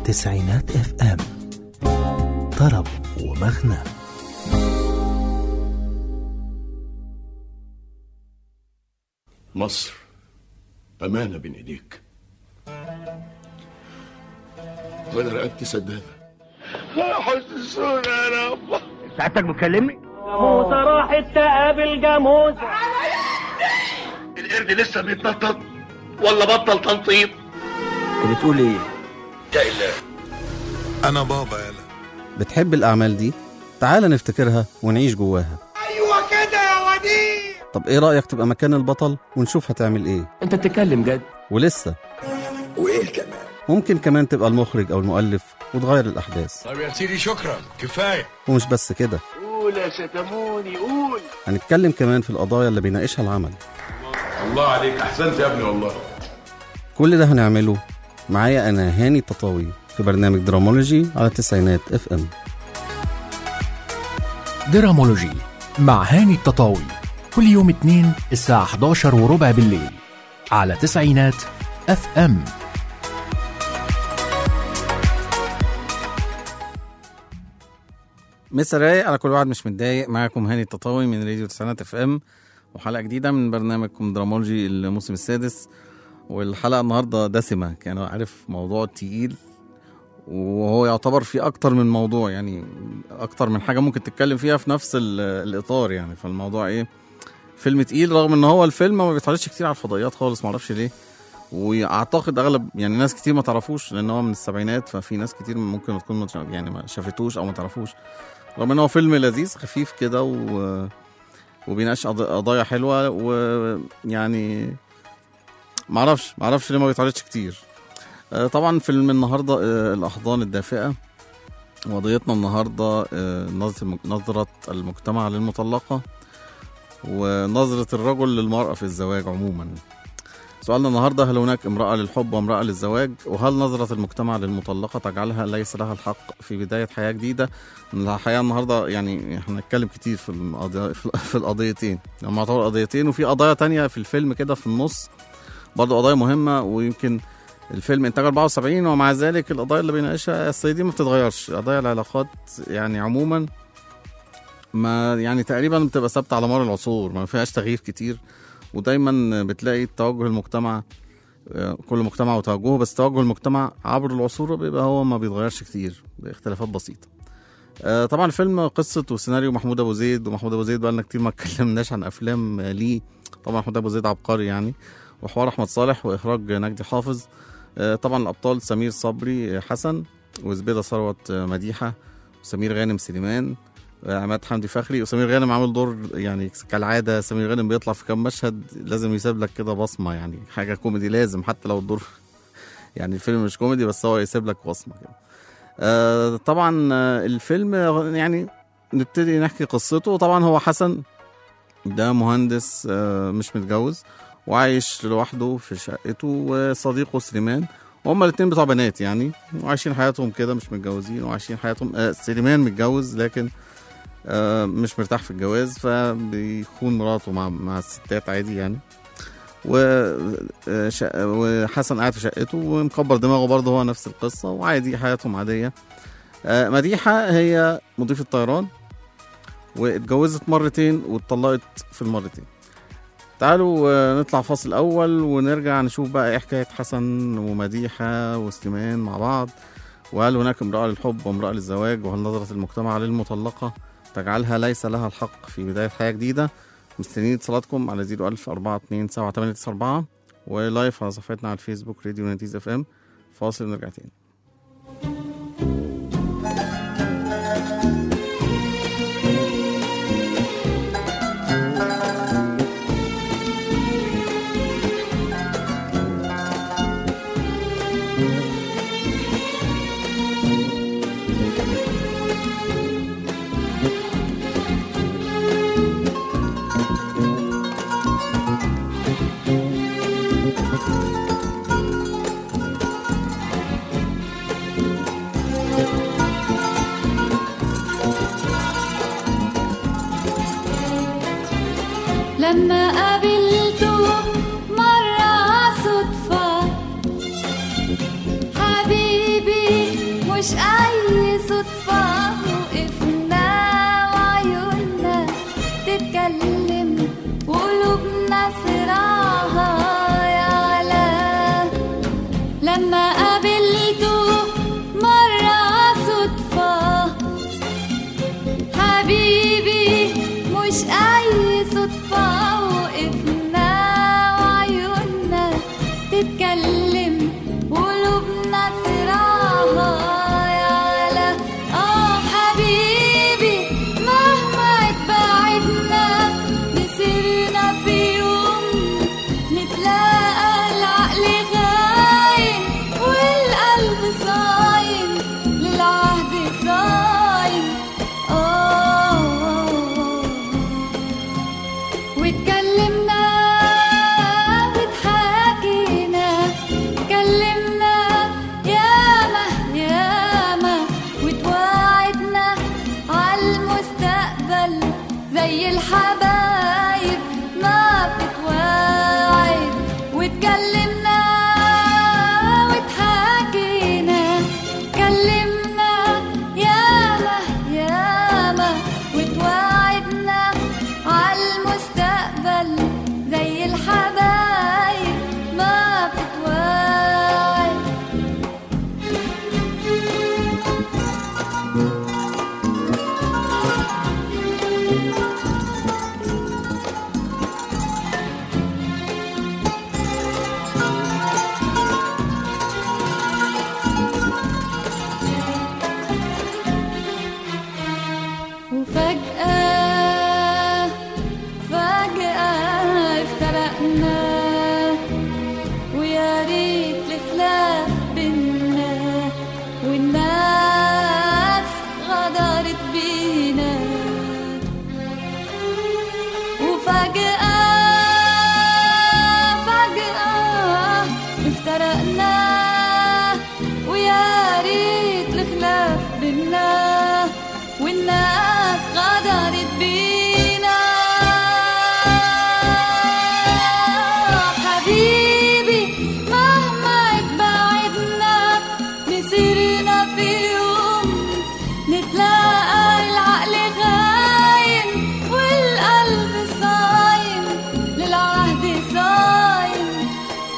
تسعينات اف ام طرب ومغنى مصر أمانة بين إيديك وأنا رقبتي سدادة حسسونا يا رب سعادتك بتكلمني؟ جاموسة راحت تقابل جاموسة القرد لسه بيتنطط ولا بطل تنطيط انت بتقول ايه؟ يا إله أنا بابا يلا بتحب الأعمال دي؟ تعال نفتكرها ونعيش جواها أيوة كده يا وديع طب إيه رأيك تبقى مكان البطل ونشوف هتعمل إيه؟ انت بتتكلم جد ولسه وإيه كمان؟ ممكن كمان تبقى المخرج أو المؤلف وتغير الأحداث طب يا سيدي شكرا كفاية ومش بس كده قول يا شتموني قول هنتكلم كمان في القضايا اللي بيناقشها العمل الله عليك أحسنت يا ابني والله كل ده هنعمله معايا أنا هاني التطاوي في برنامج درامولوجي على تسعينات اف ام درامولوجي مع هاني التطاوي كل يوم اثنين الساعة 11 وربع بالليل على تسعينات اف ام مسا رايق على كل واحد مش متضايق معاكم هاني التطاوي من راديو تسعينات اف ام وحلقه جديده من برنامجكم درامولوجي الموسم السادس والحلقه النهارده دسمه كان عارف موضوع تقيل وهو يعتبر في اكتر من موضوع يعني اكتر من حاجه ممكن تتكلم فيها في نفس ال- الاطار يعني فالموضوع ايه فيلم تقيل رغم ان هو الفيلم ما بيتعرضش كتير على الفضائيات خالص معرفش ليه واعتقد اغلب يعني ناس كتير ما تعرفوش لان هو من السبعينات ففي ناس كتير ممكن ما تكون ما تع- يعني ما شافتوش او ما تعرفوش رغم ان هو فيلم لذيذ خفيف كده و... وبيناقش قض- قضايا حلوه ويعني معرفش معرفش ليه ما بيتعرضش كتير آه، طبعا فيلم النهارده آه، الاحضان الدافئه وقضيتنا النهارده آه، نظرة الم- نظرة المجتمع للمطلقة ونظرة الرجل للمرأة في الزواج عموما سؤالنا النهارده هل هناك امرأة للحب وامرأة للزواج وهل نظرة المجتمع للمطلقة تجعلها ليس لها الحق في بداية حياة جديدة الحقيقة النهارده يعني احنا هنتكلم كتير في القضية في القضيتين هم يعتبر قضيتين وفي قضايا تانية في الفيلم كده في النص برضه قضايا مهمة ويمكن الفيلم انتاج 74 ومع ذلك القضايا اللي بيناقشها السيدي ما بتتغيرش قضايا العلاقات يعني عموما ما يعني تقريبا بتبقى ثابته على مر العصور ما فيهاش تغيير كتير ودايما بتلاقي توجه المجتمع آه، كل مجتمع وتوجهه بس توجه المجتمع عبر العصور بيبقى هو ما بيتغيرش كتير باختلافات بسيطه آه، طبعا الفيلم قصه وسيناريو محمود ابو زيد ومحمود ابو زيد بقالنا كتير ما اتكلمناش عن افلام آه، ليه طبعا محمود ابو زيد عبقري يعني وحوار احمد صالح واخراج نجدي حافظ آه، طبعا الابطال سمير صبري آه، حسن وزبيده ثروت آه، مديحه وسمير غانم سليمان آه، عماد حمدي فخري وسمير غانم عامل دور يعني كالعاده سمير غانم بيطلع في كام مشهد لازم يسيب لك كده بصمه يعني حاجه كوميدي لازم حتى لو الدور يعني الفيلم مش كوميدي بس هو يسيب لك بصمه كده آه، طبعا آه، الفيلم يعني نبتدي نحكي قصته طبعا هو حسن ده مهندس آه، مش متجوز وعايش لوحده في شقته وصديقه سليمان وهما الاتنين بتوع بنات يعني وعايشين حياتهم كده مش متجوزين وعايشين حياتهم آه سليمان متجوز لكن آه مش مرتاح في الجواز فبيخون مراته مع مع الستات عادي يعني و آه، شق- وحسن قاعد في شقته ومكبر دماغه برضه هو نفس القصة وعادي حياتهم عادية آه، مديحة هي مضيفة طيران واتجوزت مرتين واتطلقت في المرتين تعالوا آه، نطلع فاصل اول ونرجع نشوف بقى ايه حكايه حسن ومديحه وسليمان مع بعض وهل هناك امراه للحب وامراه للزواج وهل نظره المجتمع للمطلقه تجعلها ليس لها الحق في بدايه حياه جديده مستنيين اتصالاتكم على 01000 42 7894 ولايف على صفحتنا على الفيسبوك راديو نتيز اف ام فاصل ونرجع تاني لما قابلته مرة صدفة حبيبي لما قابلته مرة صدفة حبيبي مش أي صدفة وقفنا وعيوننا تتكلم قلوبنا صراحة يالا آه حبيبي مهما اتبعدنا مسيرنا في يوم نتلاقى العقل غايم والقلب صايم للعهد صايم آه واتكلمنا واتحاكينا اتكلمنا ياما ياما وتواعدنا عالمستقبل زي الحبايب ما بتتواعد واتكلمنا واتحاكينا اتكلمنا ياما ياما وتواعدنا عالمستقبل زي الحبايب ما بتتواعد وفجأة فجأة افترقنا ويا ريت الخلاف بينا والناس غدرت بينا وفجأة فجأة افترقنا ويا ريت الخلاف بينا والناس غدرت بينا حبيبي مهما اتبعدنا مسيرنا في يوم نتلاقى العقل غايم والقلب صايم للعهد صايم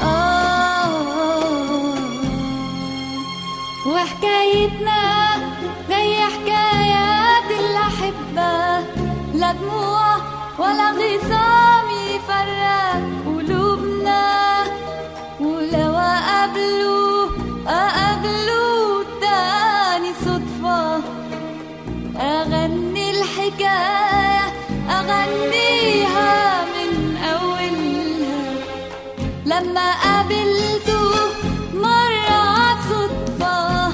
آه وحكايتنا زي حكايات الأحبة لا دموع ولا غصام يفرق قلوبنا ولو أقابلوا أقابلوا تاني صدفة أغني الحكاية أغنيها من أولها لما قابلته مرة صدفة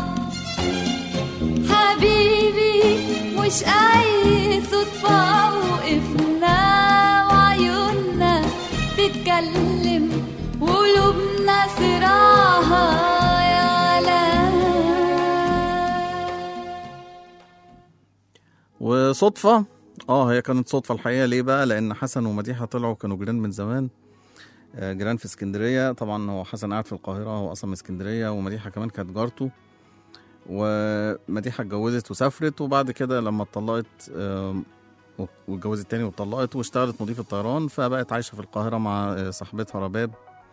حبيبي مش أي صدفة وقفنا وعيوننا تتكلم وقلوبنا صراحة يا وصدفة اه هي كانت صدفة الحقيقة ليه بقى لأن حسن ومديحة طلعوا كانوا جيران من زمان آه، جيران في اسكندرية طبعا هو حسن قاعد في القاهرة هو أصلا من اسكندرية ومديحة كمان كانت جارته ومديحة اتجوزت وسافرت وبعد كده لما اتطلقت آم، واتجوزت تاني واتطلقت واشتغلت مضيفة طيران فبقت عايشة في القاهرة مع آه، صاحبتها رباب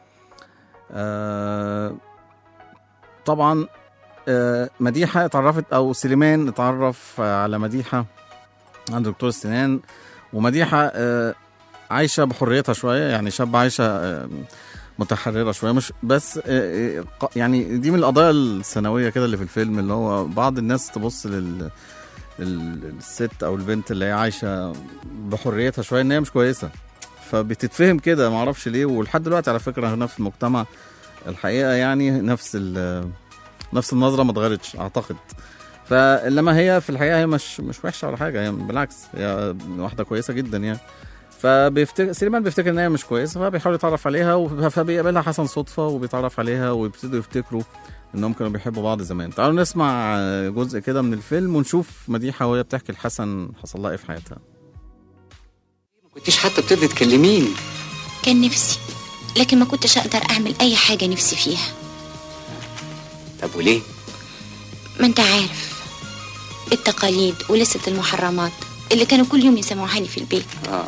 آه، طبعا آه، مديحة اتعرفت أو سليمان اتعرف آه، على مديحة عند دكتور السنان ومديحة آه، عايشة بحريتها شوية يعني شاب عايشة آه، متحررة شوية مش بس آه، آه، ق- يعني دي من القضايا الثانوية كده اللي في الفيلم اللي هو بعض الناس تبص لل ال- الست او البنت اللي هي عايشه بحريتها شويه ان هي مش كويسه فبتتفهم كده معرفش ليه ولحد دلوقتي على فكره هنا في المجتمع الحقيقه يعني نفس ال- نفس النظره ما اتغيرتش اعتقد فلما هي في الحقيقه هي مش مش وحشه ولا حاجه هي بالعكس هي واحده كويسه جدا يعني فبيفتكر سليمان بيفتكر ان هي مش كويسه فبيحاول يتعرف عليها وف- فبيقابلها حسن صدفه وبيتعرف عليها ويبتدوا يفتكروا انهم كانوا بيحبوا بعض زمان تعالوا نسمع جزء كده من الفيلم ونشوف مديحه وهي بتحكي لحسن حصل لها ايه في حياتها كنتش حتى بترضي تكلميني كان نفسي لكن ما كنتش اقدر اعمل اي حاجه نفسي فيها طب وليه ما انت عارف التقاليد ولسه المحرمات اللي كانوا كل يوم يسمعوها لي في البيت اه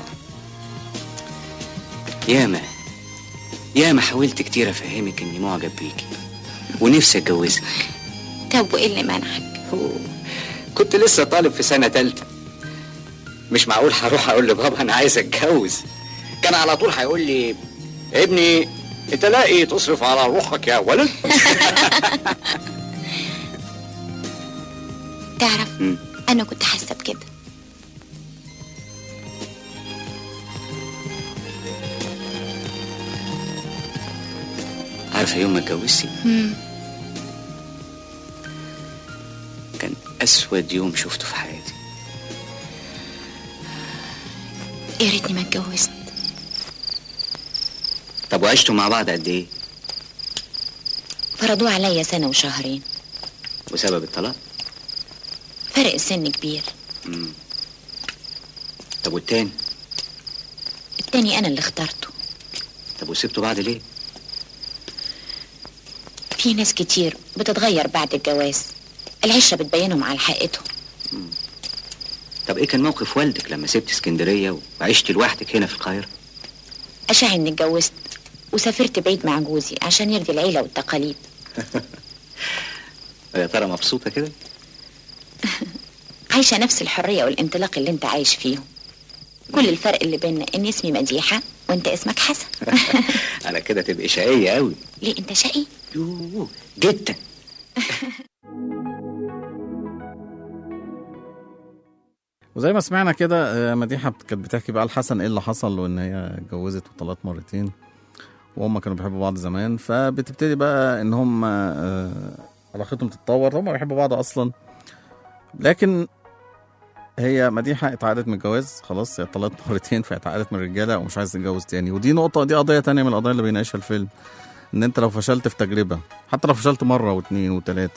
ياما ياما حاولت كتير افهمك اني معجب بيكي ونفسي اتجوزها طب وايه اللي منعك أوه، كنت لسه طالب في سنة تالتة مش معقول هروح اقول لبابا انا عايز اتجوز كان على طول هيقول لي ابني انت لاقي تصرف على روحك يا ولد تعرف مم. انا كنت حاسه بكده عارفه يوم ما اتجوزتي مم. كان اسود يوم شفته في حياتي يا ريتني ما اتجوزت طب وعشتوا مع بعض قد ايه فرضوه عليا سنه وشهرين وسبب الطلاق فرق السن كبير مم. طب والتاني التاني انا اللي اخترته طب وسبتوا بعض ليه في ناس كتير بتتغير بعد الجواز العشره بتبينهم على حقيقتهم طب ايه كان موقف والدك لما سبت اسكندريه وعشت لوحدك هنا في القاهره اشاعر اني اتجوزت وسافرت بعيد مع جوزي عشان يرضي العيله والتقاليد يا ترى مبسوطه كده عايشه نفس الحريه والانطلاق اللي انت عايش فيهم كل الفرق اللي بيننا ان اسمي مديحه وانت اسمك حسن على كده تبقي شقيه قوي ليه انت شقي يوه جدا وزي ما سمعنا كده آه، مديحه بت- كانت بتحكي بقى لحسن ايه اللي حصل وان هي اتجوزت وطلقت مرتين وهم كانوا بيحبوا بعض زمان فبتبتدي بقى ان هم آه، علاقتهم تتطور هم بيحبوا بعض اصلا لكن هي مديحه اتعقدت من الجواز خلاص هي طلقت مرتين فاتعقدت من الرجاله ومش عايزه تتجوز تاني ودي نقطه دي قضيه تانية من القضايا اللي بيناقشها الفيلم ان انت لو فشلت في تجربه حتى لو فشلت مره واثنين وثلاثه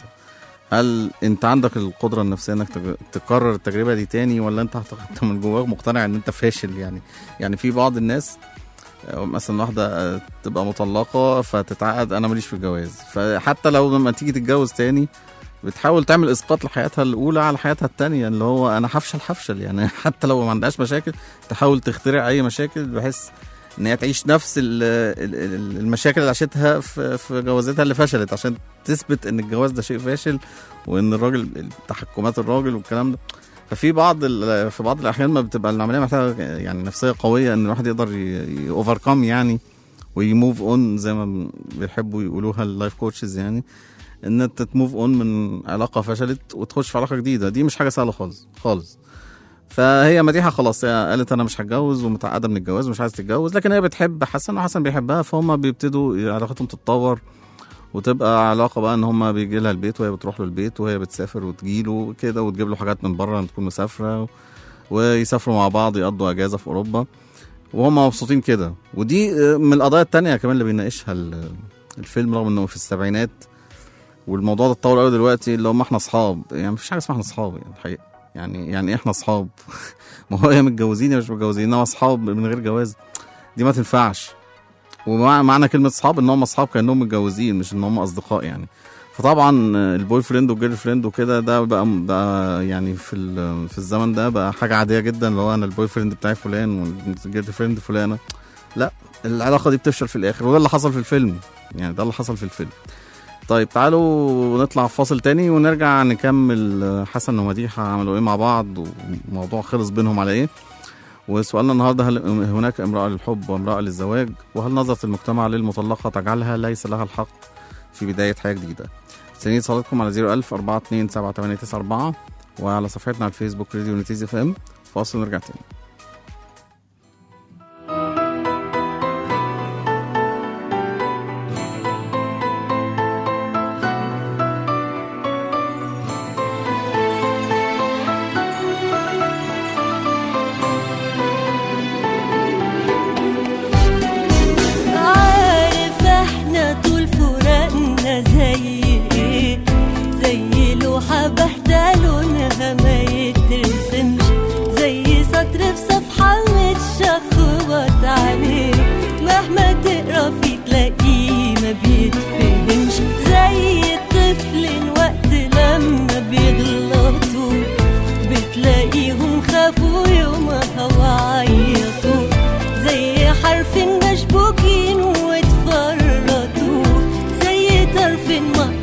هل انت عندك القدره النفسيه انك تج- تكرر التجربه دي تاني ولا انت انت من جواك مقتنع ان انت فاشل يعني يعني في بعض الناس آه، مثلا واحده آه، تبقى مطلقه فتتعقد انا ماليش في الجواز فحتى لو لما تيجي تتجوز تاني بتحاول تعمل اسقاط لحياتها الاولى على حياتها التانية اللي هو انا هفشل هفشل يعني حتى لو ما عندهاش مشاكل تحاول تخترع اي مشاكل بحيث ان هي تعيش نفس ال- ال- ال- المشاكل اللي عاشتها في في جوازتها اللي فشلت عشان تثبت ان الجواز ده شيء فاشل وان الراجل تحكمات الراجل والكلام ده ففي بعض ال- في بعض الاحيان ما بتبقى العمليه محتاجه يعني نفسيه قويه ان الواحد يقدر اوفركم يعني ويموف اون زي ما بيحبوا يقولوها اللايف كوتشز يعني ان انت تموف اون من علاقه فشلت وتخش في علاقه جديده دي مش حاجه سهله خالص خالص فهي مديحه خلاص هي قالت انا مش هتجوز ومتعقده من الجواز ومش عايزه تتجوز لكن هي بتحب حسن وحسن بيحبها فهم بيبتدوا علاقتهم تتطور وتبقى علاقه بقى ان هم بيجي لها البيت وهي بتروح له البيت وهي بتسافر وتجي له كده وتجيب له حاجات من بره لما تكون مسافره ويسافروا مع بعض يقضوا اجازه في اوروبا وهم مبسوطين كده ودي من القضايا التانية كمان اللي بيناقشها ال- الفيلم رغم انه في السبعينات والموضوع ده اتطور قوي دلوقتي اللي هم احنا اصحاب يعني مفيش حاجه اسمها احنا اصحاب يعني الحقيقه يعني يعني ايه احنا اصحاب ما هو يا متجوزين يا مش متجوزين انما اصحاب من غير جواز دي ما تنفعش ومعنى كلمه اصحاب ان هم اصحاب كانهم متجوزين مش ان هم اصدقاء يعني فطبعا البوي فريند والجيرل فريند وكده ده بقى, بقى يعني في ال- في الزمن ده بقى حاجه عاديه جدا اللي هو انا البوي فريند بتاعي فلان والجيرل فريند فلانه لا العلاقه دي بتفشل في الاخر وده اللي حصل في الفيلم يعني ده اللي حصل في الفيلم طيب تعالوا نطلع فاصل تاني ونرجع نكمل حسن ومديحة عملوا ايه مع بعض والموضوع خلص بينهم على ايه وسؤالنا النهارده هل هناك امرأة للحب وامرأة للزواج وهل نظرة المجتمع للمطلقة تجعلها ليس لها الحق في بداية حياة جديدة مستنيين اتصالاتكم على 01000 42 7894 وعلى صفحتنا على الفيسبوك راديو نتيز اف ام فاصل ونرجع تاني عارف احنا طول فراقنا زي ايه زي لوحة باهتة لونها ما يترسمش زي سطر في صفحة متشخبط عليه مهما تقرا فيه تلاقيه ما بيتفهمش زي الطفل وقت لما بيغلطوا بتلاقيهم خافوا يومها وعيطوا زي حرف مشبوكين واتفرطوا زي طرف ما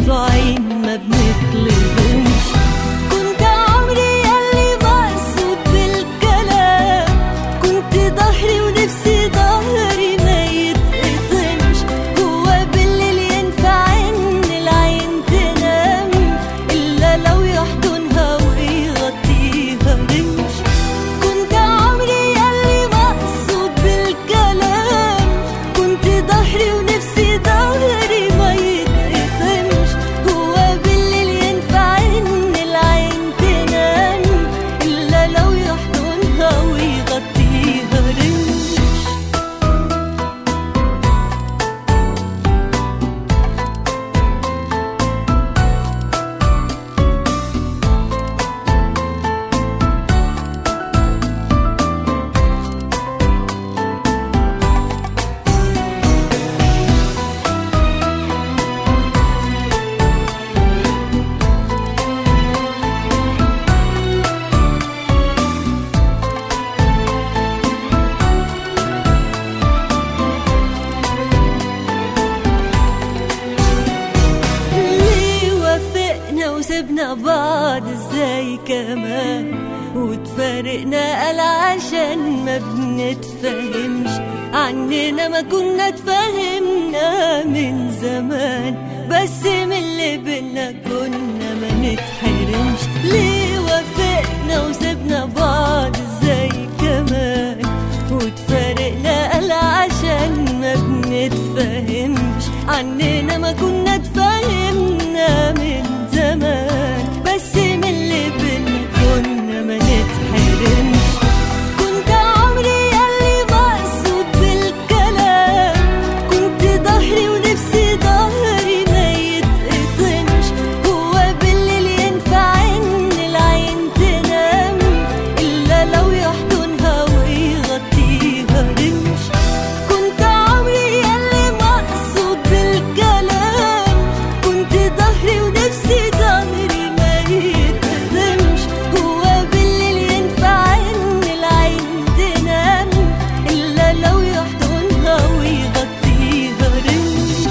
وسبنا بعض ازاي كمان وتفارقنا قال عشان ما بنتفهمش عننا ما كنا اتفهمنا من زمان بس من اللي بينا كنا ما نتحرمش ليه وافقنا وسبنا بعض ازاي كمان وتفارقنا قال عشان ما بنتفهمش عننا ما كنا اتفهمنا من زمان بس من اللي بينا كنا ما نتحرمش كنت عمري ياللي مقصود بالكلام كنت ظهري ونفسي ظهري ما يتقطمش هو بالليل ينفع ان العين تنام الا لو يحضنها ويغطيها رمش كنت عمري ياللي مقصود بالكلام كنت ظهري ونفسي ظهري ما يتقدمش هو بالليل ينفع ان العين تنام الا لو يحضنها ويغطيها رمش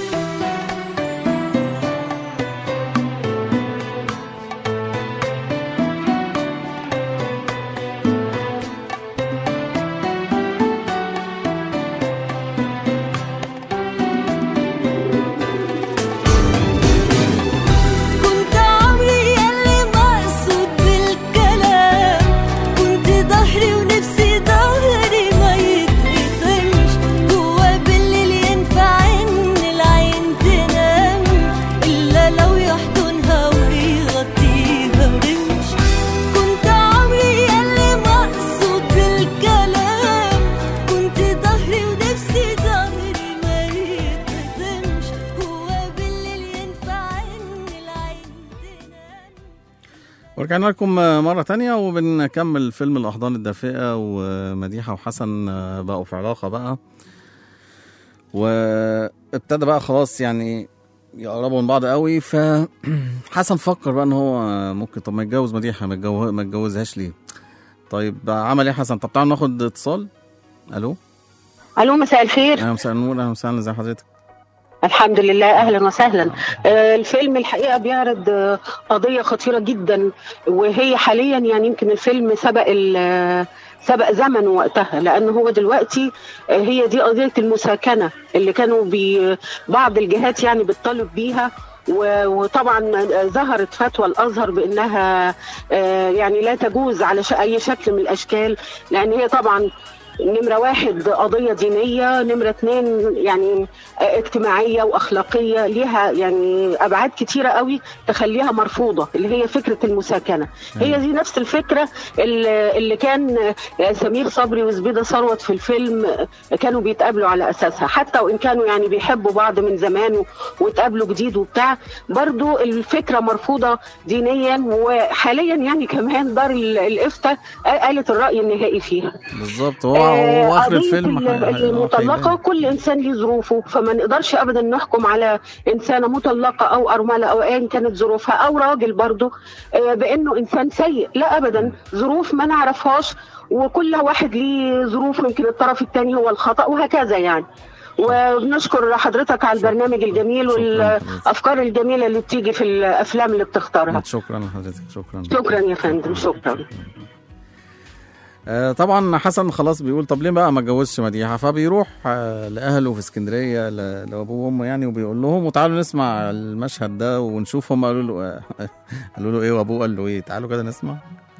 كنت عمري ياللي مقصود بالكلام كنت ظهري ونفسي ظهري ما يتقطمش هو بالليل ينفع ان العين تنام الا لو يحضنها ويغطيها رمش كنت عمري ياللي مقصود بالكلام كنت ظهري ونفسي ظهري ما يتقطمش هو بالليل ينفع ان العين تنام ورجعنا لكم مرة تانية وبنكمل فيلم الأحضان الدافئة ومديحة وحسن بقوا في علاقة بقى وابتدى بقى خلاص يعني يقربوا من بعض قوي فحسن فكر بقى ان هو ممكن طب ما يتجوز مديحة ما يتجوز- ما يتجوزهاش ليه طيب عمل ايه حسن طب تعالوا ناخد اتصال الو الو مساء الخير اهلا مساء النور اهلا وسهلا ازي حضرتك الحمد لله اهلا وسهلا آه، الفيلم الحقيقه بيعرض آه، قضيه خطيره جدا وهي حاليا يعني يمكن الفيلم سبق ال- سبق زمن وقتها لان هو دلوقتي آه، هي دي قضيه المساكنه اللي كانوا بي بعض الجهات يعني بتطالب بيها و- وطبعا آه، ظهرت فتوى الازهر بانها آه، يعني لا تجوز على ش- اي شكل من الاشكال لان هي طبعا نمرة واحد قضية دينية نمرة اتنين يعني اجتماعية وأخلاقية ليها يعني أبعاد كتيرة قوي تخليها مرفوضة اللي هي فكرة المساكنة هي دي نفس الفكرة اللي اللي كان سمير صبري وزبيدة ثروت في الفيلم كانوا بيتقابلوا على أساسها حتى وإن كانوا يعني بيحبوا بعض من زمان و- واتقابلوا جديد وبتاع برضو الفكرة مرفوضة دينيا وحاليا يعني كمان دار ال- الإفتاء قالت الرأي النهائي فيها بالظبط هو آه، هو اخر قضية الفيلم ال- ح- ح- المطلقة كل إنسان ليه ظروفه فما نقدرش أبدا نحكم على إنسانة مطلقة أو أرملة أو أيا كانت ظروفها أو راجل برضه آه، بأنه إنسان سيء لا أبدا ظروف ما نعرفهاش وكل واحد ليه ظروفه يمكن الطرف الثاني هو الخطأ وهكذا يعني وبنشكر حضرتك على البرنامج الجميل والأفكار الجميلة اللي بتيجي في الأفلام اللي بتختارها شكرا لحضرتك شكرا شكرا يا فندم شكرا آه، طبعا حسن خلاص بيقول طب ليه بقى ما اتجوزش مديحه فبيروح آه، لاهله في اسكندريه ل- لابوه وامه يعني وبيقول لهم وتعالوا نسمع المشهد ده ونشوف هم قالوا له آه، قالوا له ايه وابوه قال له ايه تعالوا كده نسمع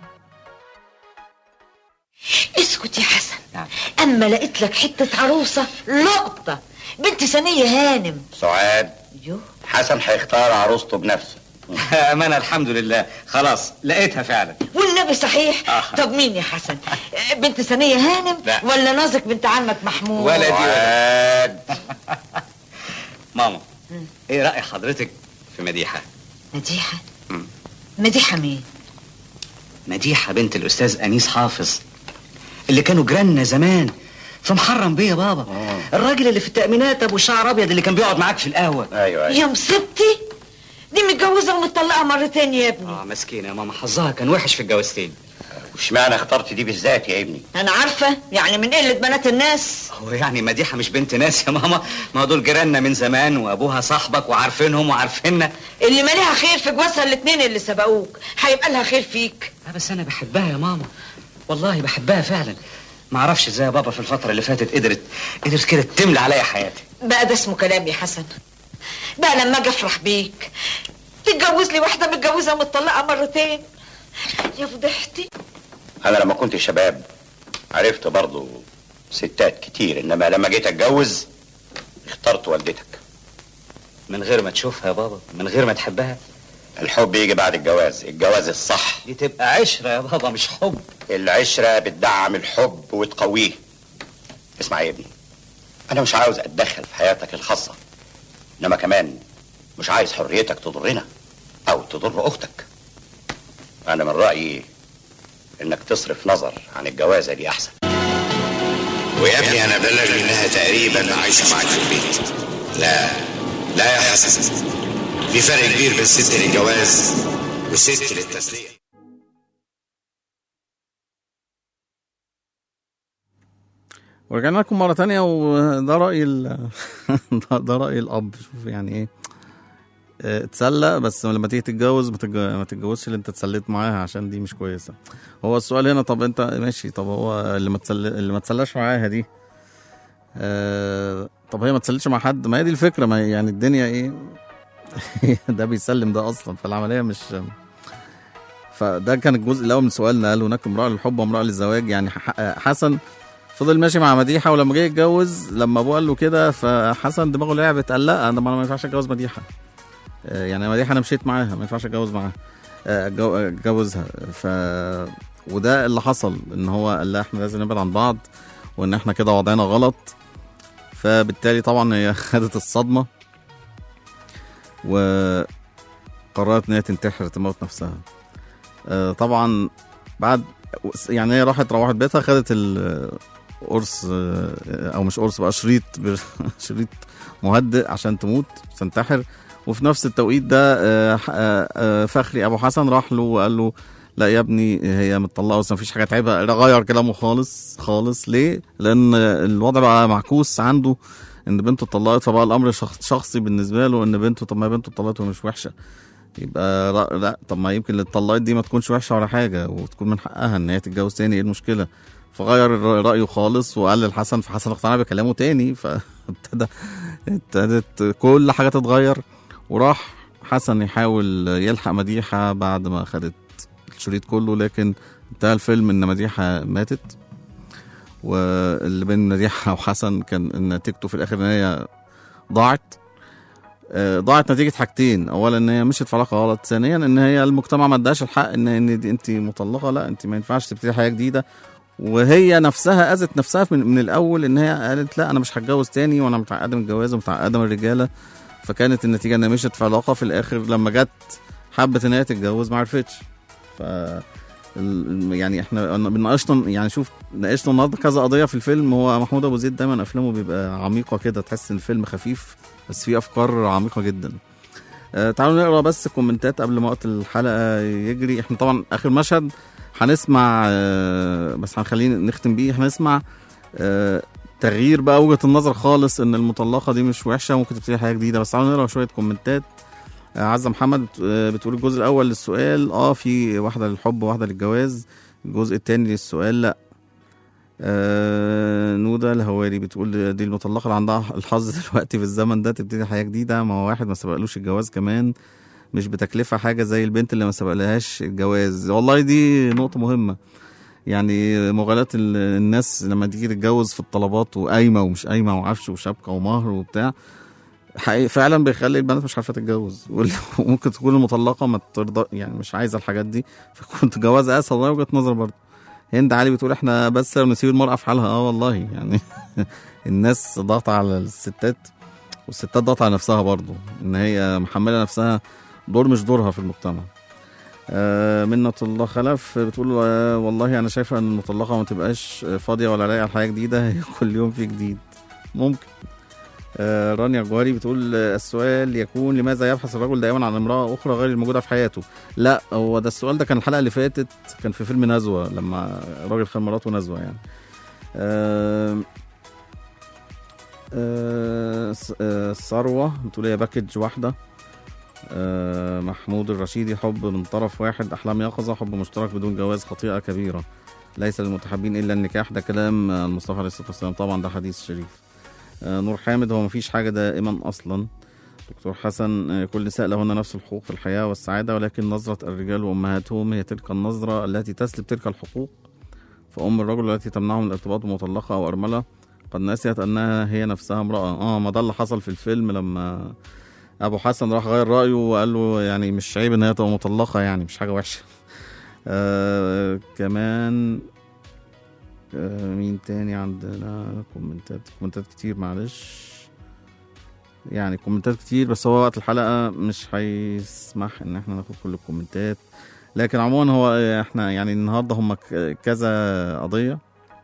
اسكت يا حسن اما لقيت لك حته عروسه لقطه بنت ثانيه هانم سعاد يوه حسن هيختار عروسته بنفسه امانه الحمد لله خلاص لقيتها فعلا والنبي صحيح آه. طب مين يا حسن بنت ثانيه هانم لا. ولا نازك بنت عمك محمود ولا دي ولا سعاد ماما ايه راي حضرتك في مديحه مديحه مم. مديحه مين مديحه بنت الاستاذ انيس حافظ اللي كانوا جيراننا زمان في محرم بيه يا بابا الراجل اللي في التأمينات ابو شعر ابيض اللي كان بيقعد معاك في القهوه ايوه يا مصيبتي دي متجوزه ومطلقه مرتين يا ابني اه مسكينه يا ماما حظها كان وحش في الجوازتين واشمعنى اخترت دي بالذات يا ابني انا عارفه يعني من قله بنات الناس هو يعني مديحه مش بنت ناس يا ماما ما هو دول جيراننا من زمان وابوها صاحبك وعارفينهم وعارفيننا اللي مالها خير في جوازها الاتنين اللي سبقوك هيبقى لها خير فيك لا بس انا بحبها يا ماما والله بحبها فعلا ما اعرفش ازاي يا بابا في الفتره اللي فاتت قدرت قدرت كده تملى عليا حياتي بقى ده اسمه كلام يا حسن بقى لما اجي افرح بيك تتجوز لي واحده متجوزه متطلقه مرتين يا فضحتي انا لما كنت شباب عرفت برضو ستات كتير انما لما جيت اتجوز اخترت والدتك من غير ما تشوفها يا بابا من غير ما تحبها الحب يجي بعد الجواز الجواز الصح دي تبقى عشره يا بابا مش حب العشرة بتدعم الحب وتقويه اسمع يا ابني انا مش عاوز اتدخل في حياتك الخاصة انما كمان مش عايز حريتك تضرنا او تضر اختك انا من رأيي انك تصرف نظر عن الجوازة دي احسن ويا ابني انا بلغني انها تقريبا عايشه معاك في البيت لا لا يا حسن في فرق كبير بين ست للجواز وست للتسلية ورجعنا لكم مرة تانية وده رأي ال... ده- ده رأي الأب شوف يعني إيه آه، اتسلى بس لما تيجي تتجوز ما تتج- ما تتجوزش اللي انت اتسليت معاها عشان دي مش كويسة هو السؤال هنا طب انت ماشي طب هو اللي ما تسل... اللي ما تسلاش معاها دي آه... طب هي ما تسلتش مع حد ما هي دي الفكرة ما هي- يعني الدنيا ايه ده بيسلم ده اصلا فالعملية مش فده كان الجزء الاول من سؤالنا هل هناك امرأة للحب وامرأة للزواج يعني ح- حسن فضل ماشي مع مديحه ولما جه يتجوز لما ابوه قال له كده فحسن دماغه لعبت قال لا انا ما ينفعش اتجوز مديحه آه، يعني مديحه انا مشيت معاها ما ينفعش اتجوز معاها آه، أتجو- اتجوزها ف وده اللي حصل ان هو قال لا احنا لازم نبعد عن بعض وان احنا كده وضعنا غلط فبالتالي طبعا هي خدت الصدمه وقررت ان هي تنتحر تموت نفسها آه، طبعا بعد يعني هي راحت روحت بيتها خدت القرص آه، او مش قرص بقى شريط بر- شريط مهدئ عشان تموت تنتحر وفي نفس التوقيت ده آه، آه، آه، فخري ابو حسن راح له وقال له لا يا ابني هي متطلقه بس مفيش حاجه تعيبها غير كلامه خالص خالص ليه؟ لان الوضع بقى معكوس عنده ان بنته اتطلقت فبقى الامر شخص شخصي بالنسبه له ان بنته طب ما بنته اتطلقت ومش وحشه يبقى لا, لا طب ما يمكن اللي اتطلقت دي ما تكونش وحشه ولا حاجه وتكون من حقها ان هي تتجوز تاني ايه المشكله فغير الر- رايه خالص وقال للحسن فحسن اقتنع بكلامه تاني فابتدى ابتدت كل حاجه تتغير وراح حسن يحاول يلحق مديحه بعد ما خدت الشريط كله لكن انتهى الفيلم ان مديحه ماتت واللي بين مديحه وحسن كان ان نتيجته في الاخر ان هي ضاعت آه، ضاعت نتيجه حاجتين اولا ان هي مشيت في علاقه غلط ثانيا ان هي المجتمع ما اداش الحق ان ان دي انت مطلقه لا انت ما ينفعش تبتدي حياه جديده وهي نفسها اذت نفسها من, من الاول ان هي قالت لا انا مش هتجوز تاني وانا متعقده من الجواز ومتعقده من الرجاله فكانت النتيجه ان مشيت في علاقه في الاخر لما جت حبت ان هي تتجوز ما عرفتش ف ال- يعني احنا بناقشنا يعني شوف ناقشنا النهارده كذا قضيه في الفيلم هو محمود ابو زيد دايما افلامه بيبقى عميقه كده تحس ان الفيلم خفيف بس فيه افكار عميقه جدا آه تعالوا نقرا بس كومنتات قبل ما وقت الحلقه يجري احنا طبعا اخر مشهد هنسمع آه بس هنخلينا نختم بيه هنسمع آه تغيير بقى وجهه النظر خالص ان المطلقه دي مش وحشه ممكن تبتدي حياه جديده بس تعالوا نقرا شويه كومنتات آه، عزه محمد بت- آه، بتقول الجزء الاول للسؤال اه في واحده للحب وواحده للجواز الجزء الثاني للسؤال لا آه نوده الهواري بتقول دي المطلقه اللي عندها الحظ دلوقتي في الزمن ده تبتدي حياه جديده ما هو واحد ما سبقلوش الجواز كمان مش بتكلفه حاجه زي البنت اللي ما سبقلهاش الجواز والله دي نقطه مهمه يعني مغالاة ال- الناس لما تيجي تتجوز في الطلبات وقايمه ومش قايمه وعفش وشبكه ومهر وبتاع حقيقي فعلا بيخلي البنات مش عارفه تتجوز وال- وممكن تكون المطلقه ما ترضى يعني مش عايزه الحاجات دي فكنت جواز اسهل والله وجهه نظر برضه هند علي بتقول احنا بس لو نسيب المرأة في حالها اه والله يعني الناس ضغط على الستات والستات ضغط على نفسها برضه ان هي محمله نفسها دور مش دورها في المجتمع آه منة الله خلف بتقول آه والله انا شايفه ان المطلقه ما تبقاش فاضيه ولا رايقه على حاجه جديده هي كل يوم في جديد ممكن آه، رانيا جوهري بتقول آه، السؤال يكون لماذا يبحث الرجل دائما عن امرأة أخرى غير الموجودة في حياته لا هو ده السؤال ده كان الحلقة اللي فاتت كان في فيلم نزوة لما راجل خد مراته نزوة يعني آه، آه، س- آه، ثروة بتقول هي باكج واحدة آه، محمود الرشيدي حب من طرف واحد أحلام يقظة حب مشترك بدون جواز خطيئة كبيرة ليس للمتحابين إلا النكاح ده كلام آه، المصطفى عليه الصلاة والسلام طبعا ده حديث شريف آه، نور حامد هو مفيش حاجة دائما أصلا دكتور حسن آه، كل نساء لهن نفس الحقوق في الحياة والسعادة ولكن نظرة الرجال وأمهاتهم هي تلك النظرة التي تسلب تلك الحقوق فأم الرجل التي تمنعه من الارتباط بمطلقة أو أرملة قد نسيت أنها هي نفسها امرأة آه ما ده اللي حصل في الفيلم لما أبو حسن راح غير رأيه وقال له يعني مش عيب إن هي تبقى مطلقة يعني مش حاجة وحشة آه كمان آه مين تاني عندنا كومنتات كومنتات كتير معلش يعني كومنتات كتير بس هو وقت الحلقة مش هيسمح ان احنا ناخد كل الكومنتات لكن عموما هو احنا يعني النهارده هم ك- كذا قضية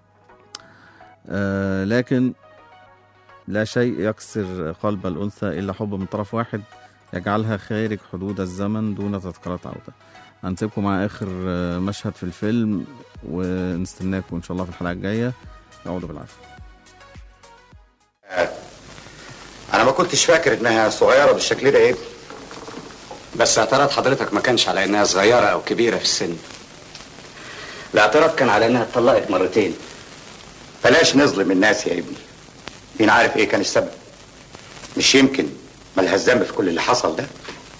آه لكن لا شيء يكسر قلب الأنثى إلا حب من طرف واحد يجعلها خارج حدود الزمن دون تذكرة عودة هنسيبكم مع آخر آه، مشهد في الفيلم ونستناكم إن شاء الله في الحلقة الجاية يعودوا بالعافية انا ما كنتش فاكر انها صغيره بالشكل ده يا ابني بس اعتراض حضرتك ما كانش على انها صغيرة او كبيرة في السن الاعتراض كان على انها اتطلقت مرتين بلاش نظلم الناس يا ابني مين عارف ايه كان السبب مش يمكن ملهاش ذنب في كل اللي حصل ده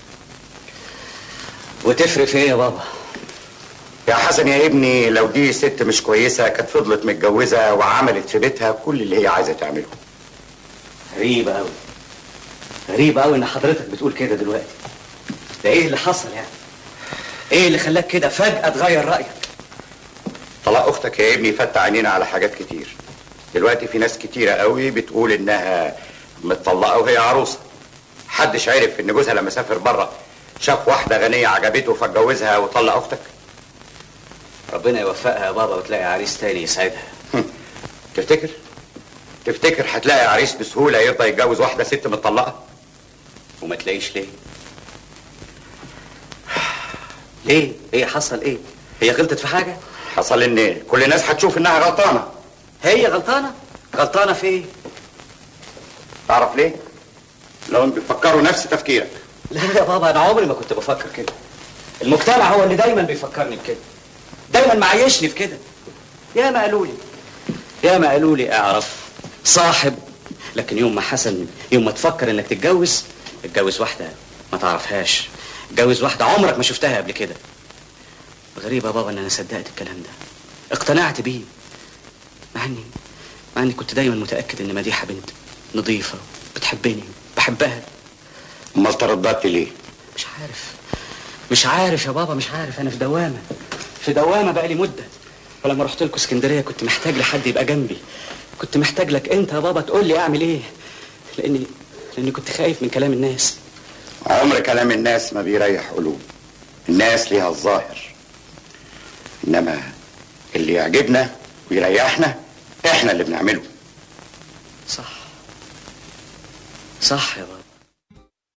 وتفرق في ايه يا بابا يا حسن يا ابني لو دي ست مش كويسه كانت فضلت متجوزه وعملت في بيتها كل اللي هي عايزه تعمله غريبة قوي غريبة قوي ان حضرتك بتقول كده دلوقتي ده ايه اللي حصل يعني ايه اللي خلاك كده فجأة تغير رأيك طلاق اختك يا ابني فتح عينينا على حاجات كتير دلوقتي في ناس كتيره قوي بتقول انها متطلقه وهي عروسه حدش عرف ان جوزها لما سافر بره شاف واحده غنيه عجبته فاتجوزها وطلق اختك ربنا يوفقها يا بابا وتلاقي عريس تاني يسعدها تفتكر تفتكر هتلاقي عريس بسهوله يرضى يتجوز واحده ست متطلقه وما تلاقيش ليه ليه ايه حصل ايه هي غلطت في حاجة حصل ان كل الناس هتشوف انها غلطانه هي غلطانة غلطانة في ايه تعرف ليه لو بيفكروا نفس تفكيرك لا يا بابا انا عمري ما كنت بفكر كده المجتمع هو اللي دايما بيفكرني بكده دايما معيشني في كده يا ما قالوا لي يا ما قالوا لي اعرف صاحب لكن يوم ما حسن يوم ما تفكر انك تتجوز اتجوز واحده ما تعرفهاش اتجوز واحده عمرك ما شفتها قبل كده غريب يا بابا ان انا صدقت الكلام ده اقتنعت بيه مع اني مع اني كنت دايما متاكد ان مديحه بنت نظيفه بتحبني بحبها امال ترددت ليه مش عارف مش عارف يا بابا مش عارف انا في دوامه في دوامه بقالي مده ولما رحت لكم اسكندريه كنت محتاج لحد يبقى جنبي كنت محتاج لك انت يا بابا تقول لي اعمل ايه لاني لاني كنت خايف من كلام الناس عمر كلام الناس ما بيريح قلوب الناس ليها الظاهر انما اللي يعجبنا ويريحنا احنا اللي بنعمله صح صح يا بابا